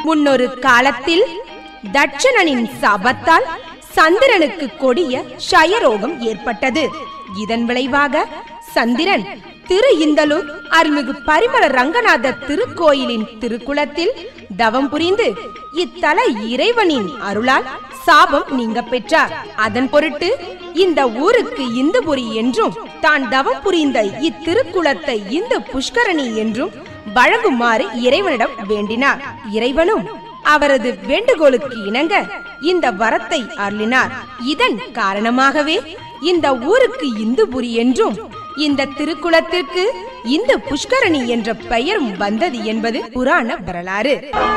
முன்னொரு காலத்தில் தட்சணனின் சாபத்தால் சந்திரனுக்கு கொடிய ஷயரோகம் ஏற்பட்டது இதன் விளைவாக சந்திரன் திரு இந்தலூர் அருள்மிகு பரிமள ரங்கநாத திருக்கோயிலின் திருக்குளத்தில் தவம் புரிந்து இத்தல இறைவனின் அருளால் சாபம் நீங்க பெற்றார் அதன் பொருட்டு இந்த ஊருக்கு இந்துபுரி என்றும் தான் தவம் புரிந்த இத்திருக்குளத்தை இந்து புஷ்கரணி என்றும் வழங்குமாறு இறைவனிடம் வேண்டினார் இறைவனும் அவரது வேண்டுகோளுக்கு இணங்க இந்த வரத்தை அருளினார் இதன் காரணமாகவே இந்த ஊருக்கு இந்துபுரி என்றும் இந்த திருக்குளத்திற்கு இந்து புஷ்கரணி என்ற பெயரும் வந்தது என்பது புராண வரலாறு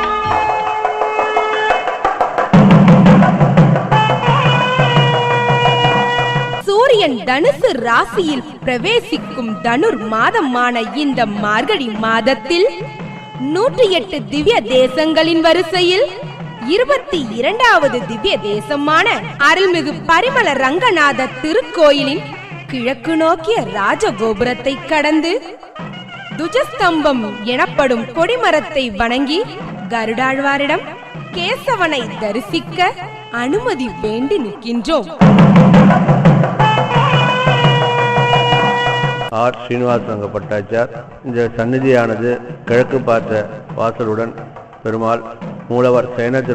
சூரியன் தனுசு ராசியில் பிரவேசிக்கும் தனுர் மாதமான இந்த மார்கழி மாதத்தில் நூற்றி எட்டு திவ்ய தேசங்களின் வரிசையில் இருபத்தி இரண்டாவது திவ்ய தேசமான அருள்மிகு பரிமள ரங்கநாத திருக்கோயிலின் கிழக்கு நோக்கிய ராஜகோபுரத்தை கடந்து துஜஸ்தம்பம் எனப்படும் கொடிமரத்தை வணங்கி கருடாழ்வாரிடம் கேசவனை தரிசிக்க அனுமதி வேண்டி நிற்கின்றோம் ஆர் ஸ்ரீனிவாச ரங்க பட்டாச்சார் இந்த சந்நிதியானது கிழக்கு பார்த்த வாசலுடன் பெருமாள் மூலவர் சேன